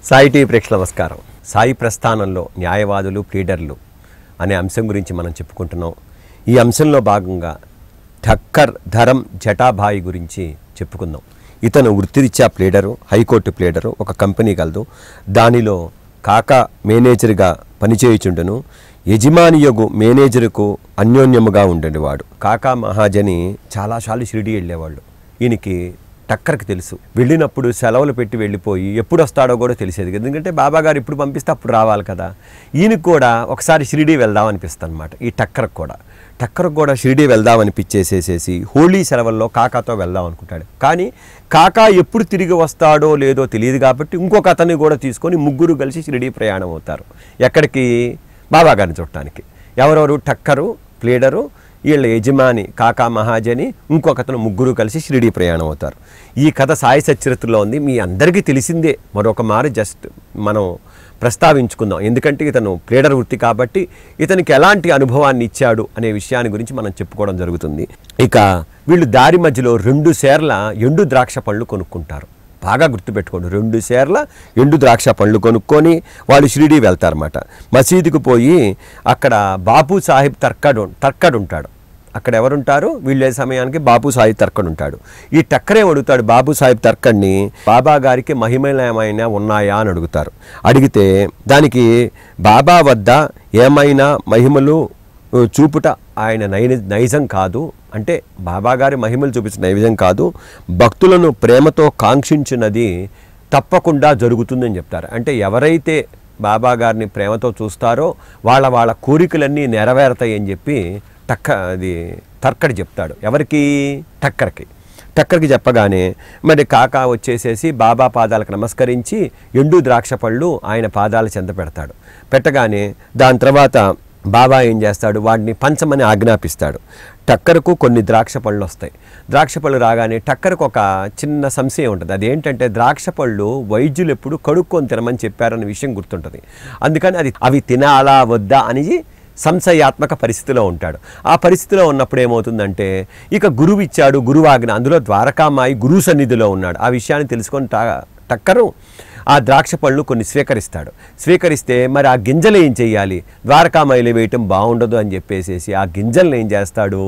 Sai TV ప్రేక్ష నమస్కారం సాయి ప్రస్థానంలో న్యాయవాదులు ప్లీడర్లు అనే అంశం గురించి మనం చెప్పుకుంటున్నాం ఈ అంశంలో భాగంగా ఠక్కర్ ధరం జటాభాయి గురించి చెప్పుకుందాం ఇతను వృత్తిరీత్యా ప్లేడరు హైకోర్టు ప్లేడరు ఒక కంపెనీ కలదు దానిలో కాకా మేనేజర్గా పనిచేయుచుండను యజమానియగు మేనేజర్కు అన్యోన్యముగా ఉండేవాడు కాకా మహాజని చాలాసార్లు షిరిడి వెళ్ళేవాళ్ళు ఈయనకి టక్కర్కి తెలుసు వెళ్ళినప్పుడు సెలవులు పెట్టి వెళ్ళిపోయి ఎప్పుడు వస్తాడో కూడా తెలిసేది ఎందుకంటే బాబా గారు ఇప్పుడు పంపిస్తే అప్పుడు రావాలి కదా ఈయనకు కూడా ఒకసారి షిరిడి వెళ్దాం అనిపిస్తుంది అనమాట ఈ టక్కర్కి కూడా టక్కర్కి కూడా షిరిడి వెళ్దాం అనిపించేసేసేసి హోళీ సెలవుల్లో కాకాతో వెళ్దాం అనుకుంటాడు కానీ కాకా ఎప్పుడు తిరిగి వస్తాడో లేదో తెలియదు కాబట్టి ఇంకొక అతన్ని కూడా తీసుకొని ముగ్గురు కలిసి షిరిడి ప్రయాణం అవుతారు ఎక్కడికి బాబా గారిని చూడటానికి ఎవరెవరు టక్కరు ప్లేడరు వీళ్ళ యజమాని కాకా మహాజని ఇంకొకతను ముగ్గురు కలిసి షిరిడి ప్రయాణం అవుతారు ఈ కథ సాయి సచరిత్రలో ఉంది మీ అందరికీ తెలిసిందే మరొక మారు జస్ట్ మనం ప్రస్తావించుకుందాం ఎందుకంటే ఇతను ప్లేడర్ వృత్తి కాబట్టి ఇతనికి ఎలాంటి అనుభవాన్ని ఇచ్చాడు అనే విషయాన్ని గురించి మనం చెప్పుకోవడం జరుగుతుంది ఇక వీళ్ళు దారి మధ్యలో రెండు సేర్ల ఎండు ద్రాక్ష పళ్ళు కొనుక్కుంటారు బాగా గుర్తుపెట్టుకోండి రెండు సేర్ల ఎండు ద్రాక్ష పండ్లు కొనుక్కొని వాళ్ళు షిరిడి వెళ్తారన్నమాట మసీదుకు పోయి అక్కడ బాపు సాహిబ్ తర్కడ్ తర్కడ్ ఉంటాడు అక్కడ ఎవరుంటారు వీళ్ళే సమయానికి బాపు సాహిబ్ తర్కడ్ ఉంటాడు ఈ టక్కరే అడుగుతాడు బాబు సాహిబ్ తర్కడ్ని బాబా గారికి మహిమలు ఏమైనా ఉన్నాయా అని అడుగుతారు అడిగితే దానికి బాబా వద్ద ఏమైనా మహిమలు చూపుట ఆయన నై నైజం కాదు అంటే బాబాగారి మహిమలు చూపించిన నైజం కాదు భక్తులను ప్రేమతో కాంక్షించినది తప్పకుండా జరుగుతుందని చెప్తారు అంటే ఎవరైతే బాబా గారిని ప్రేమతో చూస్తారో వాళ్ళ వాళ్ళ కోరికలన్నీ నెరవేరతాయని చెప్పి టక్క అది తర్కడి చెప్తాడు ఎవరికి టక్కర్కి టక్కర్కి చెప్పగానే మరి కాకా వచ్చేసేసి బాబా పాదాలకు నమస్కరించి ఎండు ద్రాక్ష పళ్ళు ఆయన పాదాల చెంత పెడతాడు పెట్టగానే దాని తర్వాత బాబా ఏం చేస్తాడు వాడిని పంచమని ఆజ్ఞాపిస్తాడు టక్కరకు కొన్ని ద్రాక్ష పళ్ళు వస్తాయి ద్రాక్ష పళ్ళు రాగానే టక్కరకు ఒక చిన్న సంశయం ఉంటుంది అదేంటంటే ద్రాక్ష పళ్ళు వైద్యులు ఎప్పుడు కడుక్కొని తినమని చెప్పారన్న విషయం గుర్తుంటుంది అందుకని అది అవి తినాలా వద్దా అని సంశయాత్మక పరిస్థితిలో ఉంటాడు ఆ పరిస్థితిలో ఉన్నప్పుడు ఏమవుతుందంటే ఇక గురువు ఇచ్చాడు గురువు ఆజ్ఞ అందులో ద్వారకామాయి గురువు సన్నిధిలో ఉన్నాడు ఆ విషయాన్ని తెలుసుకొని ట- టక్కరు ఆ ద్రాక్ష పళ్ళు కొన్ని స్వీకరిస్తాడు స్వీకరిస్తే మరి ఆ గింజలు ఏం చేయాలి ద్వారకామాయిలు వేయటం బాగుండదు అని చెప్పేసేసి ఆ గింజలను ఏం చేస్తాడు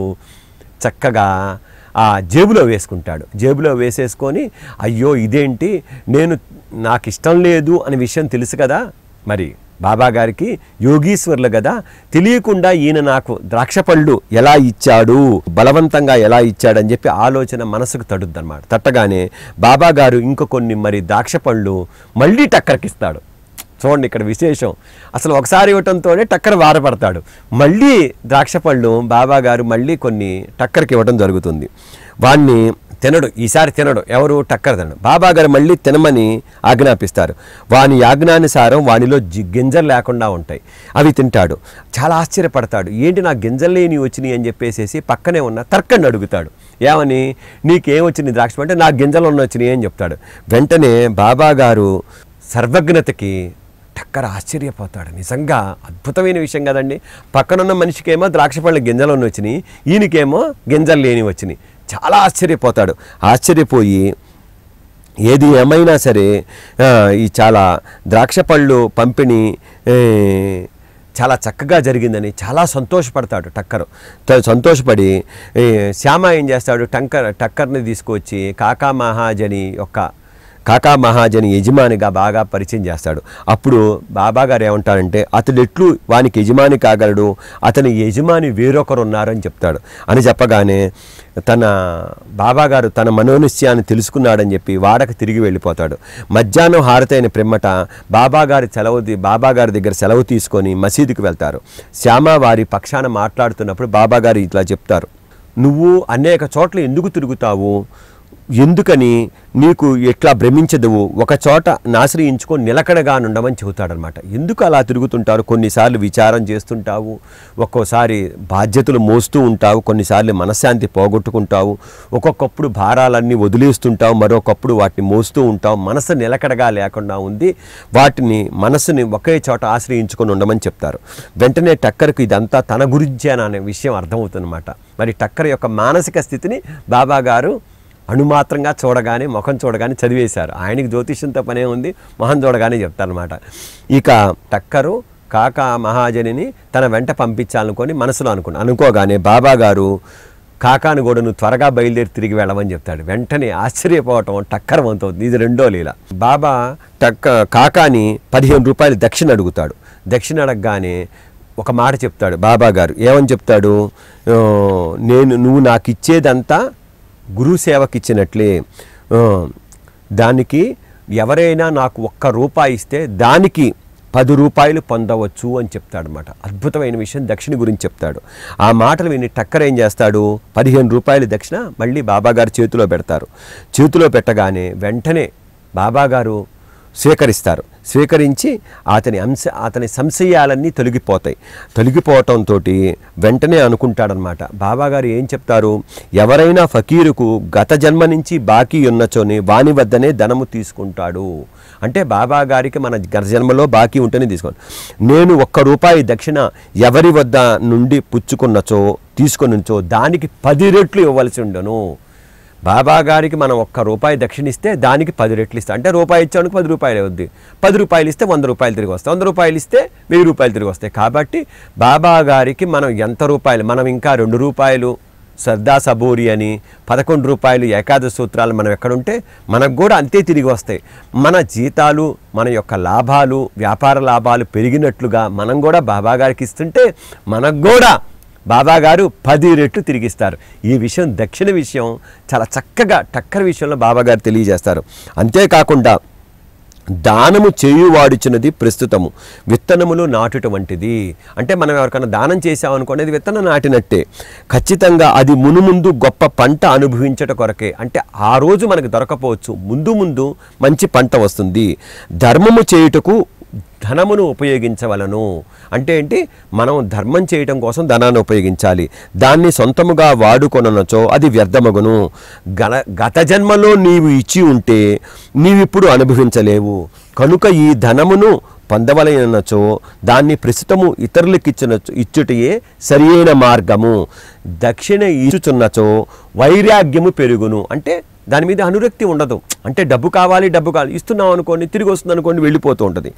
చక్కగా ఆ జేబులో వేసుకుంటాడు జేబులో వేసేసుకొని అయ్యో ఇదేంటి నేను నాకు ఇష్టం లేదు అనే విషయం తెలుసు కదా మరి బాబా గారికి యోగీశ్వర్లు కదా తెలియకుండా ఈయన నాకు ద్రాక్ష పళ్ళు ఎలా ఇచ్చాడు బలవంతంగా ఎలా ఇచ్చాడని చెప్పి ఆలోచన మనసుకు తడుద్దన్నమాట తట్టగానే బాబా గారు ఇంక కొన్ని మరి ద్రాక్ష పళ్ళు మళ్ళీ టక్కరకిస్తాడు చూడండి ఇక్కడ విశేషం అసలు ఒకసారి ఇవ్వటంతోనే టక్కర వారపడతాడు మళ్ళీ ద్రాక్ష పళ్ళు బాబా గారు మళ్ళీ కొన్ని టక్కర్కి ఇవ్వడం జరుగుతుంది వాణ్ణి తినడు ఈసారి తినడు ఎవరు టక్కర తినడు బాబా గారు మళ్ళీ తినమని ఆజ్ఞాపిస్తారు వాని ఆజ్ఞానుసారం వానిలో జి గింజలు లేకుండా ఉంటాయి అవి తింటాడు చాలా ఆశ్చర్యపడతాడు ఏంటి నా గింజలు లేని వచ్చినాయి అని చెప్పేసేసి పక్కనే ఉన్న తర్కండి అడుగుతాడు ఏమని నీకేం వచ్చింది ద్రాక్ష అంటే నా గింజలు ఉన్న వచ్చినాయి అని చెప్తాడు వెంటనే బాబా గారు సర్వజ్ఞతకి టక్కర ఆశ్చర్యపోతాడు నిజంగా అద్భుతమైన విషయం కదండి పక్కనున్న మనిషికేమో ద్రాక్ష పళ్ళ గింజలు వచ్చినాయి ఈయనకేమో గింజలు లేని వచ్చినాయి చాలా ఆశ్చర్యపోతాడు ఆశ్చర్యపోయి ఏది ఏమైనా సరే ఆ, ఈ చాలా ద్రాక్ష పళ్ళు పంపిణీ ఏ, చాలా చక్కగా జరిగిందని చాలా సంతోషపడతాడు టక్కరు త- సంతోషపడి ఏ, శ్యామ ఏం చేస్తాడు టంకర్ టక్కర్ని తీసుకొచ్చి కాకా మహాజని యొక్క కాకా మహాజని యజమానిగా బాగా పరిచయం చేస్తాడు అప్పుడు బాబా గారు ఏమంటారంటే అతడు ఎట్లు వానికి యజమాని కాగలడు అతని యజమాని వేరొకరు ఉన్నారని చెప్తాడు అని చెప్పగానే తన బాబా గారు తన మనోనిశ్చయాన్ని తెలుసుకున్నాడని చెప్పి వాడకు తిరిగి వెళ్ళిపోతాడు మధ్యాహ్నం హారతైన పిమ్మట బాబా గారి సెలవు తీ- బాబా గారి దగ్గర సెలవు తీసుకొని మసీదుకు వెళ్తారు శ్యామ వారి పక్షాన మాట్లాడుతున్నప్పుడు బాబా గారు ఇట్లా చెప్తారు నువ్వు అనేక చోట్ల ఎందుకు తిరుగుతావు ఎందుకని నీకు ఎట్లా భ్రమించదువు ఒక చోట నాశ్రయించుకొని నిలకడగా ఉండమని చెబుతాడనమాట ఎందుకు అలా తిరుగుతుంటారు కొన్నిసార్లు విచారం చేస్తుంటావు ఒక్కోసారి బాధ్యతలు మోస్తూ ఉంటావు కొన్నిసార్లు మనశ్శాంతి పోగొట్టుకుంటావు ఒక్కొక్కప్పుడు భారాలన్నీ వదిలేస్తుంటావు మరొకప్పుడు వాటిని మోస్తూ ఉంటావు మనసు నిలకడగా లేకుండా ఉంది వాటిని మనసుని ఒకే చోట ఆశ్రయించుకొని ఉండమని చెప్తారు వెంటనే టక్కర్కు ఇదంతా తన గురించేనా అనే విషయం అర్థమవుతుందన్నమాట మరి టక్కర్ యొక్క మానసిక స్థితిని బాబా గారు అణుమాత్రంగా చూడగానే ముఖం చూడగానే చదివేశారు ఆయనకి జ్యోతిష్యంతో పనే ఉంది మొహం చూడగానే చెప్తారనమాట ఇక టక్కరు కాకా మహాజనిని తన వెంట పంపించాలనుకొని మనసులో అనుకుని అనుకోగానే బాబా గారు కాకాను కూడా నువ్వు త్వరగా బయలుదేరి తిరిగి వెళ్ళమని చెప్తాడు వెంటనే ఆశ్చర్యపోవటం టక్కర వంతవుతుంది ఇది రెండో లీల బాబా టక్క కాకాని పదిహేను రూపాయలు దక్షిణ అడుగుతాడు దక్షిణ అడగగానే ఒక మాట చెప్తాడు బాబా గారు ఏమని చెప్తాడు "ఆ, నేను నువ్వు నాకు ఇచ్చేదంతా గురు సేవకి ఇచ్చినట్లే ఆ, దానికి ఎవరైనా నాకు ఒక్క రూపాయి ఇస్తే దానికి పది రూపాయలు పొందవచ్చు అని చెప్తాడనమాట అద్భుతమైన విషయం దక్షిణ గురించి చెప్తాడు ఆ మాటలు విని టక్కర్ ఏం చేస్తాడు పదిహేను రూపాయలు దక్షిణ మళ్ళీ బాబాగారు చేతిలో పెడతారు చేతిలో పెట్టగానే వెంటనే బాబాగారు స్వీకరిస్తారు స్వీకరించి అతని అంశ అతని సంశయాలన్నీ తొలగిపోతాయి తొలగిపోవటంతో వెంటనే అనుకుంటాడనమాట బాబాగారు ఏం చెప్తారు ఎవరైనా ఫకీరుకు గత జన్మ నుంచి బాకీ ఉన్నచోని వాని వద్దనే ధనము తీసుకుంటాడు అంటే బాబా గారికి మన గత జన్మలో బాకీ ఉంటేనే తీసుకోండి నేను ఒక్క రూపాయి దక్షిణ ఎవరి వద్ద నుండి పుచ్చుకున్నచో తీసుకొనుంచో దానికి పది రెట్లు ఇవ్వవలసి ఉండను బాబా గారికి మనం ఒక్క రూపాయి దక్షిణిస్తే దానికి పది రెట్లు ఇస్తాం అంటే రూపాయి ఇచ్చానికి పది రూపాయలు అవుద్ది పది రూపాయలు ఇస్తే వంద రూపాయలు తిరిగి వస్తాయి వంద రూపాయలు ఇస్తే వెయ్యి రూపాయలు తిరిగి వస్తాయి కాబట్టి బాబా గారికి మనం ఎంత రూపాయలు మనం ఇంకా రెండు రూపాయలు సర్దా సబూరి అని పదకొండు రూపాయలు ఏకాదశి సూత్రాలు మనం ఎక్కడుంటే మనకు కూడా అంతే తిరిగి వస్తాయి మన జీతాలు మన యొక్క లాభాలు వ్యాపార లాభాలు పెరిగినట్లుగా మనం కూడా బాబా గారికి ఇస్తుంటే మనకు కూడా బాబా గారు పది రెట్లు తిరిగిస్తారు ఈ విషయం దక్షిణ విషయం చాలా చక్కగా టక్కర విషయంలో బాబా గారు తెలియజేస్తారు అంతేకాకుండా దానము చేయువాడిచినది ప్రస్తుతము విత్తనములు నాటుట వంటిది అంటే మనం ఎవరికైనా దానం చేసామనుకోండి అది విత్తనం నాటినట్టే ఖచ్చితంగా అది మునుముందు గొప్ప పంట అనుభవించట కొరకే అంటే ఆ రోజు మనకు దొరకపోవచ్చు ముందు ముందు మంచి పంట వస్తుంది ధర్మము చేయుటకు ధనమును ఉపయోగించవలను అంటే ఏంటి మనం ధర్మం చేయటం కోసం ధనాన్ని ఉపయోగించాలి దాన్ని సొంతముగా వాడుకొననచో అది వ్యర్థమగును గల గత జన్మలో నీవు ఇచ్చి ఉంటే నీవిప్పుడు అనుభవించలేవు కనుక ఈ ధనమును పొందవలనచో దాన్ని ప్రస్తుతము ఇతరులకిచ్చిన ఇచ్చుటయే సరియైన మార్గము దక్షిణ ఇచ్చుచున్నచో వైరాగ్యము పెరుగును అంటే దాని మీద అనురక్తి ఉండదు అంటే డబ్బు కావాలి డబ్బు కావాలి ఇస్తున్నాం అనుకోండి తిరిగి వస్తుంది అనుకోండి వెళ్ళిపోతూ ఉంటుంది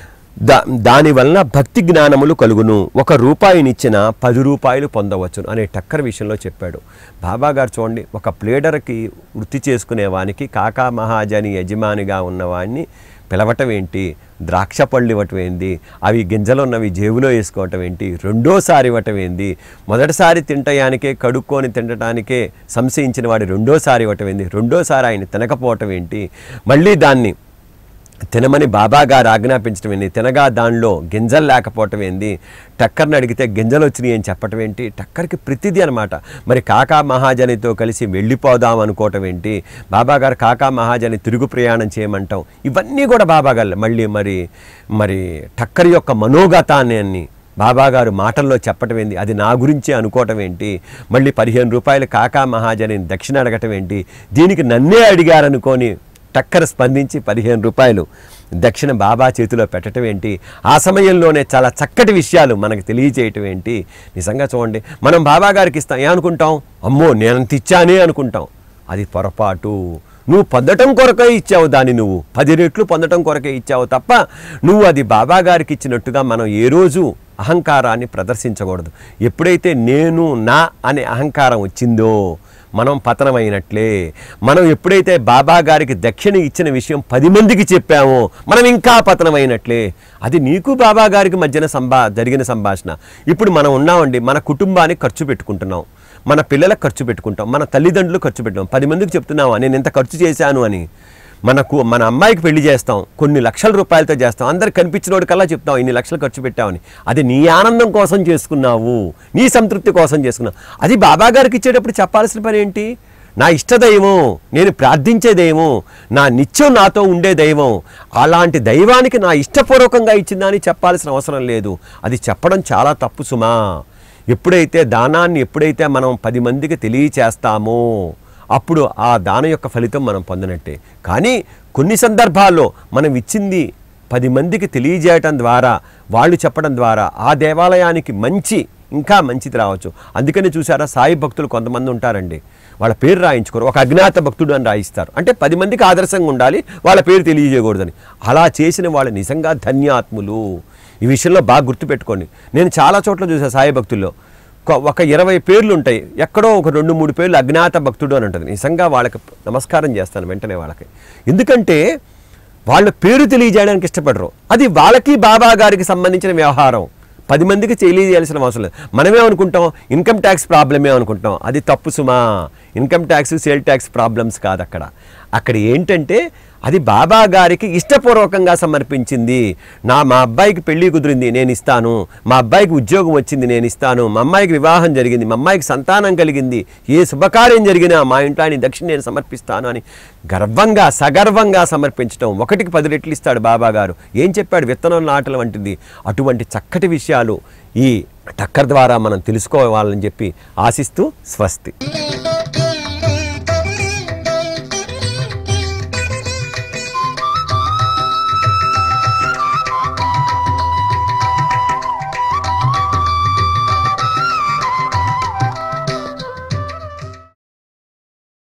దా దానివలన భక్తి జ్ఞానములు కలుగును ఒక రూపాయినిచ్చిన పది రూపాయలు పొందవచ్చును అనే టక్కర్ విషయంలో చెప్పాడు బాబా గారు చూడండి ఒక ప్లేడర్కి వృత్తి చేసుకునే వానికి కాకా మహాజని యజమానిగా ఉన్నవాడిని పిలవటం ఏంటి ద్రాక్ష పళ్ళు ఇవ్వటం ఏంటి అవి గింజలు ఉన్నవి జేబులో వేసుకోవటం ఏంటి రెండోసారి ఇవ్వటం ఏంటి మొదటిసారి తింటయానికే కడుక్కొని తినటానికే సంశయించిన వాడి రెండోసారి ఇవ్వటం ఏంటి రెండోసారి ఆయన తినకపోవటం ఏంటి మళ్ళీ దాన్ని తినమని బాబా గారు ఆజ్ఞాపించడం ఏంది తినగా దానిలో గింజలు లేకపోవటం ఏంది టక్కర్ని అడిగితే గింజలు వచ్చినాయి అని చెప్పటం ఏంటి టక్కర్కి ప్రతిదీ అనమాట మరి కాకా మహాజనితో కలిసి వెళ్ళిపోదాం అనుకోవటం ఏంటి బాబా గారు కాకా మహాజని తిరుగు ప్రయాణం చేయమంటాం ఇవన్నీ కూడా బాబా గారు మళ్ళీ మరి మరి టక్కర్ యొక్క మనోగతాన్ని బాబాగారు మాటల్లో చెప్పటం ఏంటి అది నా గురించే అనుకోవటం ఏంటి మళ్ళీ పదిహేను రూపాయలు కాకా మహాజని దక్షిణ అడగటం ఏంటి దీనికి నన్నే అడిగారనుకొని టక్కర స్పందించి పదిహేను రూపాయలు దక్షిణ బాబా చేతిలో పెట్టడం ఏంటి ఆ సమయంలోనే చాలా చక్కటి విషయాలు మనకు తెలియజేయటం ఏంటి నిజంగా చూడండి మనం బాబా గారికి ఇస్తాం ఏమనుకుంటాం అమ్మో నేనంత ఇచ్చానే అనుకుంటాం అది పొరపాటు నువ్వు పొందటం కొరకే ఇచ్చావు దాన్ని నువ్వు పది రెట్లు పొందటం కొరకే ఇచ్చావు తప్ప నువ్వు అది బాబా గారికి ఇచ్చినట్టుగా మనం ఏ రోజు అహంకారాన్ని ప్రదర్శించకూడదు ఎప్పుడైతే నేను నా అనే అహంకారం వచ్చిందో మనం పతనమైనట్లే మనం ఎప్పుడైతే బాబా గారికి దక్షిణ ఇచ్చిన విషయం పది మందికి చెప్పామో మనం ఇంకా పతనమైనట్లే అది నీకు బాబా గారికి మధ్యన సంభా జరిగిన సంభాషణ ఇప్పుడు మనం ఉన్నామండి మన కుటుంబానికి ఖర్చు పెట్టుకుంటున్నాం మన పిల్లలకు ఖర్చు పెట్టుకుంటాం మన తల్లిదండ్రులు ఖర్చు పెట్టాం పది మందికి చెప్తున్నావా నేను ఇంత ఖర్చు చేశాను అని మనకు మన అమ్మాయికి పెళ్లి చేస్తాం కొన్ని లక్షల రూపాయలతో చేస్తాం అందరికి కనిపించినోడి కల్లా చెప్తాం ఇన్ని లక్షలు ఖర్చు పెట్టామని అది నీ ఆనందం కోసం చేసుకున్నావు నీ సంతృప్తి కోసం చేసుకున్నావు అది బాబా గారికి ఇచ్చేటప్పుడు చెప్పాల్సిన పని ఏంటి నా ఇష్టదైవం నేను ప్రార్థించే దైవం నా నిత్యం నాతో ఉండే దైవం అలాంటి దైవానికి నా ఇష్టపూర్వకంగా ఇచ్చిందని చెప్పాల్సిన అవసరం లేదు అది చెప్పడం చాలా తప్పు సుమా ఎప్పుడైతే దానాన్ని ఎప్పుడైతే మనం పది మందికి తెలియచేస్తామో అప్పుడు ఆ దానం యొక్క ఫలితం మనం పొందినట్టే కానీ కొన్ని సందర్భాల్లో మనం ఇచ్చింది పది మందికి తెలియజేయటం ద్వారా వాళ్ళు చెప్పడం ద్వారా ఆ దేవాలయానికి మంచి ఇంకా మంచిది రావచ్చు అందుకని చూసారా సాయి భక్తులు కొంతమంది ఉంటారండి వాళ్ళ పేరు రాయించుకోరు ఒక అజ్ఞాత భక్తుడు అని రాయిస్తారు అంటే పది మందికి ఆదర్శంగా ఉండాలి వాళ్ళ పేరు తెలియజేయకూడదని అలా చేసిన వాళ్ళు నిజంగా ధన్యాత్ములు ఈ విషయంలో బాగా గుర్తుపెట్టుకోండి నేను చాలా చోట్ల చూసా సాయి భక్తుల్లో ఒక- ఒక ఇరవై పేర్లు ఉంటాయి ఎక్కడో ఒక రెండు మూడు పేర్లు అజ్ఞాత భక్తుడు అని ఉంటుంది నిజంగా వాళ్ళకి నమస్కారం చేస్తాను వెంటనే వాళ్ళకి ఎందుకంటే వాళ్ళ పేరు తెలియజేయడానికి ఇష్టపడరు అది వాళ్ళకి బాబా గారికి సంబంధించిన వ్యవహారం పది మందికి తెలియజేయాల్సిన అవసరం లేదు మనమే అనుకుంటాం ఇన్కమ్ ట్యాక్స్ ప్రాబ్లమే అనుకుంటాం అది తప్పు సుమా income tax sale tax problems కాదు అక్కడ అక్కడ ఏంటంటే అది బాబా గారికి ఇష్టపూర్వకంగా సమర్పించింది నా మా అబ్బాయికి పెళ్లి కుదిరింది నేను ఇస్తాను మా అబ్బాయికి ఉద్యోగం వచ్చింది నేను ఇస్తాను మా అమ్మాయికి వివాహం జరిగింది మా అమ్మాయికి సంతానం కలిగింది ఏ శుభకార్యం జరిగినా మా ఇంట్లో ఆయన దక్షిణ నేను సమర్పిస్తాను అని గర్వంగా సగర్వంగా సమర్పించడం ఒకటికి పది రెట్లు ఇస్తాడు బాబా గారు ఏం చెప్పాడు విత్తనం నాటలు వంటిది అటువంటి చక్కటి విషయాలు ఈ టక్కర్ ద్వారా మనం తెలుసుకోవాలని చెప్పి ఆశిస్తూ స్వస్తి